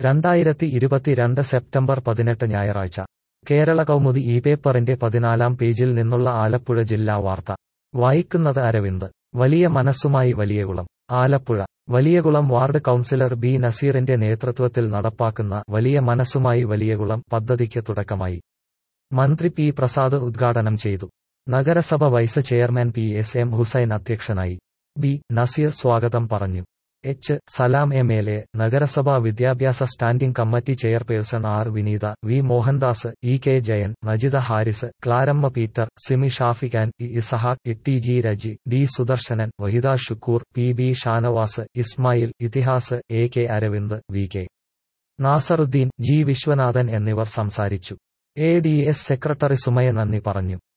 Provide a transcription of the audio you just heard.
രണ്ടായിരത്തി ഇരുപത്തിരണ്ട് സെപ്റ്റംബർ പതിനെട്ട് ഞായറാഴ്ച കേരള കൗമുദി ഈ പേപ്പറിന്റെ പതിനാലാം പേജിൽ നിന്നുള്ള ആലപ്പുഴ ജില്ലാ വാർത്ത വായിക്കുന്നത് അരവിന്ദ് വലിയ മനസ്സുമായി Valiyakulam Alappuzha Valiyakulam ward councillor B നസീറിന്റെ നേതൃത്വത്തിൽ നടപ്പാക്കുന്ന വലിയ മനസ്സുമായി വലിയകുളം പദ്ധതിക്ക് തുടക്കമായി മന്ത്രി പി പ്രസാദ് ഉദ്ഘാടനം ചെയ്തു നഗരസഭ vice chairman P S M Hussain അധ്യക്ഷനായി ബി നസീർ സ്വാഗതം പറഞ്ഞു H Salam M L A നഗരസഭാ വിദ്യാഭ്യാസ standing committee chairperson R Vineetha V Mohandas E K Jayan Najitha Haris Claramma Peter Simi Shafikhan E Ishaq E T G Reji D Sudarsanan Vahida Shukkur P B Shanavas Ismail Ithihas A K Aravind V K Nasaruddin G Viswanathan എന്നിവർ സംസാരിച്ചു A D S secretary Sumaya നന്ദി പറഞ്ഞു